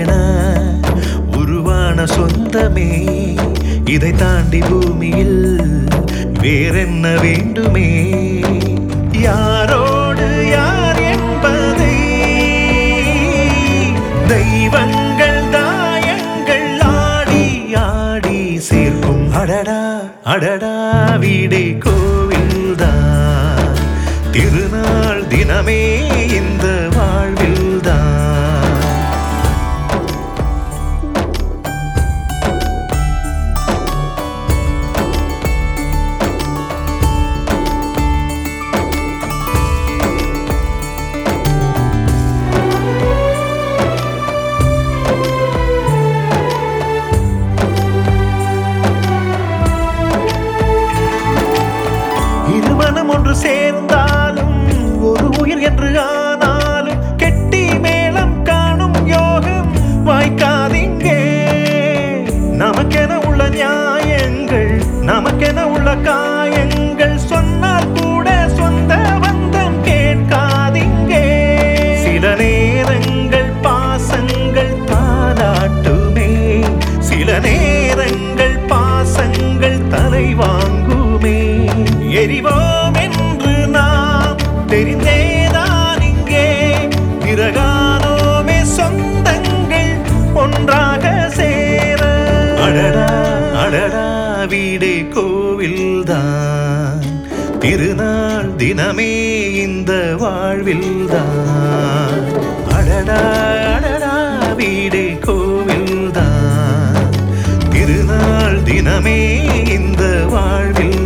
என உருவான சொந்தமே இதை தாண்டி பூமியில் வேறென்ன வேண்டுமே யாரோடு யார் என்பதை தெய்வங்கள் தாயங்கள் ஆடி ஆடி சேர்க்கும் அடடா அடடா வீடே கோவில்தான் திருநாள் தினமே இந்த வாழ்வில்தான் இருமனம் ஒன்று சேர்ந்தாலும் ஒரு உயிர் என்று ஆனாலும் கெட்டி மேளம் காணும் யோகம் வாய்க்காதீங்கே நமக்கென உள்ள நியாயங்கள் நமக்கென உள்ள காயங்கள் சொன்னால் கூட சொந்த பந்தம் கேட்காதீங்கே சில நேரங்கள் பாசங்கள் தாலாட்டுமே சில நேரங்கள் பாசங்கள் தலை வாங்குமே எரிவோம் என்று நாம் தெரிந்தேதான் இங்கே பிறகானோமே சொந்தங்கள் ஒன்றாக சேர அடடா அடடா வீடே கோவில்தான் திருநாள் தினமே இந்த வாழ்வில்தான் அடடா அடடா வீடே கோவில்தான் திருநாள் தினமே இந்த வாழ்வில்